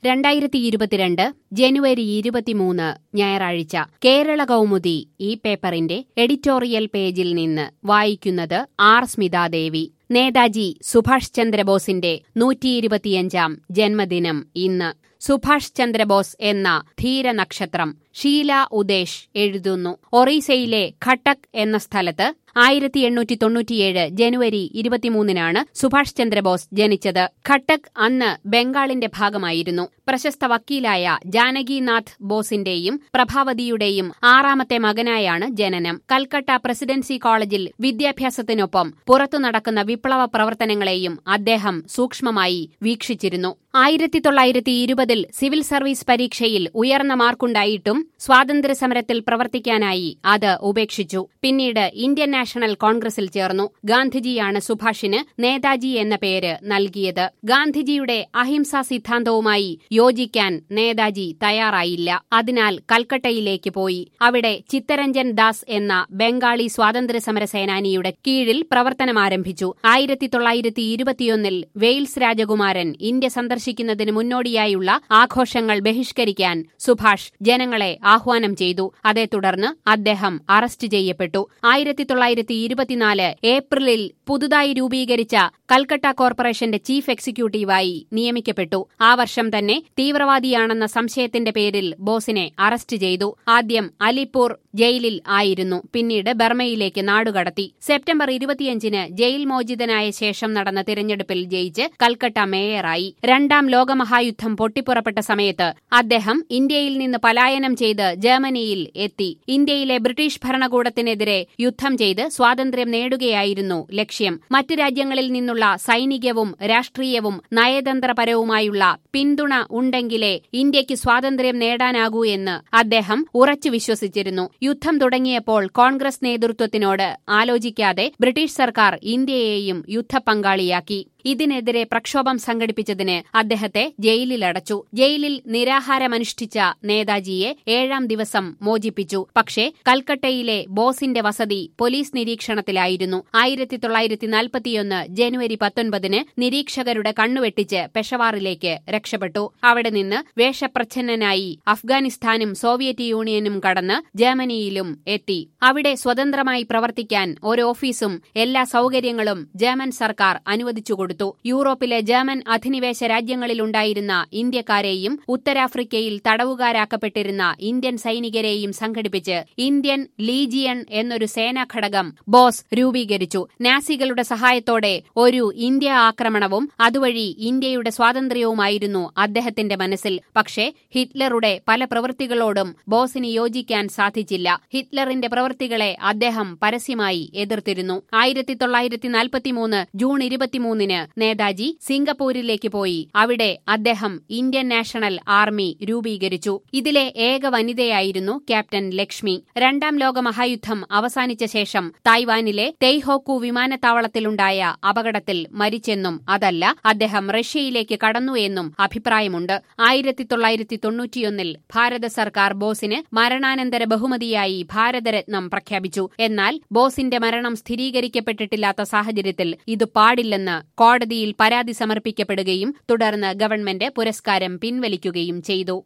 രണ്ടായിരത്തി ഇരുപത്തിരണ്ട് ജനുവരി ഇരുപത്തിമൂന്ന് ഞായറാഴ്ച കേരള കൗമുദി ഈ പേപ്പറിന്റെ എഡിറ്റോറിയൽ പേജിൽ നിന്ന് വായിക്കുന്നത് ആർ സ്മിതാദേവി നേതാജി സുഭാഷ് ചന്ദ്രബോസിന്റെ നൂറ്റിയിരുപത്തിയഞ്ചാം ജന്മദിനം ഇന്ന് സുഭാഷ് ചന്ദ്രബോസ് എന്ന ധീരനക്ഷത്രം ഷീല ഉദേശ് എഴുതുന്നു ഒറീസയിലെ ഖട്ടക് എന്ന സ്ഥലത്ത് ആയിരത്തി എണ്ണൂറ്റി തൊണ്ണൂറ്റിയേഴ് ജനുവരി ഇരുപത്തിമൂന്നിനാണ് സുഭാഷ് ചന്ദ്രബോസ് ജനിച്ചത് ഖട്ടക് അന്ന് ബംഗാളിന്റെ ഭാഗമായിരുന്നു പ്രശസ്ത വക്കീലായ ജാനകിനാഥ് ബോസിന്റെയും പ്രഭാവതിയുടെയും ആറാമത്തെ മകനായാണ് ജനനം കൽക്കട്ട പ്രസിഡൻസി കോളേജിൽ വിദ്യാഭ്യാസത്തിനൊപ്പം പുറത്തു നടക്കുന്ന വിപ്ലവ പ്രവർത്തനങ്ങളെയും അദ്ദേഹം സൂക്ഷ്മമായി വീക്ഷിച്ചിരുന്നു ആയിരത്തി തൊള്ളായിരത്തി ഇരുപതിൽ സിവിൽ സർവീസ് പരീക്ഷയിൽ ഉയർന്ന മാർക്കുണ്ടായിട്ടും സ്വാതന്ത്ര്യസമരത്തിൽ പ്രവർത്തിക്കാനായി അത് ഉപേക്ഷിച്ചു പിന്നീട് ഇന്ത്യൻ നാഷണൽ കോൺഗ്രസിൽ ചേർന്നു ഗാന്ധിജിയാണ് സുഭാഷിന് നേതാജി എന്ന പേര് നൽകിയത് ഗാന്ധിജിയുടെ അഹിംസാ സിദ്ധാന്തവുമായി യോജിക്കാൻ നേതാജി തയ്യാറായില്ല അതിനാൽ കൽക്കട്ടയിലേക്ക് പോയി അവിടെ ചിത്തരഞ്ജൻ ദാസ് എന്ന ബംഗാളി സ്വാതന്ത്ര്യസമര സേനാനിയുടെ കീഴിൽ പ്രവർത്തനമാരംഭിച്ചു ആയിരത്തി തൊള്ളായിരത്തി ഇരുപത്തിയൊന്നിൽ വെയിൽസ് രാജകുമാരൻ ഇന്ത്യ സന്ദർശിക്കുന്നതിന് മുന്നോടിയായുള്ള ആഘോഷങ്ങൾ ബഹിഷ്കരിക്കാൻ സുഭാഷ് ജനങ്ങളെ ആഹ്വാനം ചെയ്തു അതേ തുടർന്ന് അദ്ദേഹം അറസ്റ്റ് ചെയ്യപ്പെട്ടു ആയിരത്തി തൊള്ളായിരത്തി ഇരുപത്തിനാല് ഏപ്രിലിൽ പുതുതായി രൂപീകരിച്ച കൽക്കട്ട കോർപ്പറേഷന്റെ ചീഫ് എക്സിക്യൂട്ടീവായി നിയമിക്കപ്പെട്ടു ആ വർഷം തന്നെ തീവ്രവാദിയാണെന്ന സംശയത്തിന്റെ പേരിൽ ബോസിനെ അറസ്റ്റ് ചെയ്തു ആദ്യം അലിപ്പൂർ ജയിലിൽ ആയിരുന്നു പിന്നീട് ബർമയിലേക്ക് നാടുകടത്തി സെപ്റ്റംബർ ഇരുപത്തിയഞ്ചിന് ജയിൽ മോചിതനായ ശേഷം നടന്ന തിരഞ്ഞെടുപ്പിൽ ജയിച്ച് കൽക്കട്ട മേയറായി രണ്ടാം ലോകമഹായുദ്ധം പൊട്ടിപ്പുറപ്പെട്ട സമയത്ത് അദ്ദേഹം ഇന്ത്യയിൽ നിന്ന് പലായനം ചെയ്ത് ജർമ്മനിയിൽ എത്തി ഇന്ത്യയിലെ ബ്രിട്ടീഷ് ഭരണകൂടത്തിനെതിരെ യുദ്ധം ചെയ്ത് സ്വാതന്ത്ര്യം നേടുകയായിരുന്നു ലക്ഷ്യം മറ്റു രാജ്യങ്ങളിൽ നിന്നുള്ള സൈനികവും രാഷ്ട്രീയവും നയതന്ത്രപരവുമായുള്ള പിന്തുണ ഉണ്ടെങ്കിലേ ഇന്ത്യക്ക് സ്വാതന്ത്ര്യം നേടാനാകൂ എന്ന് അദ്ദേഹം ഉറച്ചു വിശ്വസിച്ചിരുന്നു യുദ്ധം തുടങ്ങിയപ്പോൾ കോൺഗ്രസ് നേതൃത്വത്തിനോട് ആലോചിക്കാതെ ബ്രിട്ടീഷ് സർക്കാർ ഇന്ത്യയെയും യുദ്ധപങ്കാളിയാക്കി ഇതിനെതിരെ പ്രക്ഷോഭം സംഘടിപ്പിച്ചതിന് അദ്ദേഹത്തെ ജയിലിലടച്ചു ജയിലിൽ നിരാഹാരമനുഷ്ഠിച്ച നേതാജിയെ ഏഴാം ദിവസം മോചിപ്പിച്ചു പക്ഷേ കൽക്കട്ടയിലെ ബോസിന്റെ വസതി പോലീസ് നിരീക്ഷണത്തിലായിരുന്നു ആയിരത്തി തൊള്ളായിരത്തി നാൽപ്പത്തിയൊന്ന് ജനുവരി പത്തൊൻപതിന് നിരീക്ഷകരുടെ കണ്ണുവെട്ടിച്ച് പെഷവാറിലേക്ക് രക്ഷപ്പെട്ടു അവിടെ നിന്ന് വേഷപ്രച്ഛന്നനായി അഫ്ഗാനിസ്ഥാനും സോവിയറ്റ് യൂണിയനും കടന്ന് ജർമ്മനിയിലും എത്തി അവിടെ സ്വതന്ത്രമായി പ്രവർത്തിക്കാൻ ഒരു ഓഫീസും എല്ലാ സൌകര്യങ്ങളും ജർമ്മൻ സർക്കാർ അനുവദിച്ചു കൊടുത്തു യൂറോപ്പിലെ ജർമ്മൻ അധിനിവേശ രാജ്യങ്ങളിലുണ്ടായിരുന്ന ഇന്ത്യക്കാരെയും ഉത്തരാഫ്രിക്കയിൽ തടവുകാരാക്കപ്പെട്ടിരുന്ന ഇന്ത്യൻ സൈനികരെയും സംഘടിപ്പിച്ച് ഇന്ത്യൻ ലീജിയൺ എന്നൊരു സേനാ ഘടകം ബോസ് രൂപീകരിച്ചു നാസികളുടെ സഹായത്തോടെ ഒരു ഇന്ത്യ ആക്രമണവും അതുവഴി ഇന്ത്യയുടെ സ്വാതന്ത്ര്യവുമായിരുന്നു അദ്ദേഹത്തിന്റെ മനസ്സിൽ പക്ഷേ ഹിറ്റ്ലറുടെ പല പ്രവൃത്തികളോടും ബോസിന് യോജിക്കാൻ സാധിച്ചില്ല ഹിറ്റ്ലറിന്റെ പ്രവൃത്തികളെ അദ്ദേഹം പരസ്യമായി എതിർത്തിരുന്നു ആയിരത്തി തൊള്ളായിരത്തി നാൽപ്പത്തിമൂന്ന് ജൂൺ ഇരുപത്തിമൂന്നിന് നേതാജി സിംഗപ്പൂരിലേക്ക് പോയി അവിടെ അദ്ദേഹം ഇന്ത്യൻ നാഷണൽ ആർമി രൂപീകരിച്ചു ഇതിലെ ഏക വനിതയായിരുന്നു ക്യാപ്റ്റൻ ലക്ഷ്മി രണ്ടാം ലോക മഹായുദ്ധം അവസാനിച്ച ശേഷം തായ്വാനിലെ തെയ്ഹോക്കു വിമാനത്താവളത്തിലുണ്ടായ അപകടത്തിൽ മരിച്ചെന്നും അതല്ല അദ്ദേഹം റഷ്യയിലേക്ക് കടന്നു എന്നും അഭിപ്രായമുണ്ട് ആയിരത്തി തൊള്ളായിരത്തി തൊണ്ണൂറ്റിയൊന്നിൽ ഭാരത സർക്കാർ ബോസിന് മരണാനന്തര ബഹുമതിയായി ഭാരതരത്നം പ്രഖ്യാപിച്ചു എന്നാൽ ബോസിന്റെ മരണം സ്ഥിരീകരിക്കപ്പെട്ടിട്ടില്ലാത്ത സാഹചര്യത്തിൽ ഇത് പാടില്ലെന്ന് കോടതിയിൽ പരാതി സമർപ്പിക്കപ്പെടുകയും തുടർന്ന് ഗവൺമെന്റ് പുരസ്കാരം പിൻവലിക്കുകയും ചെയ്തു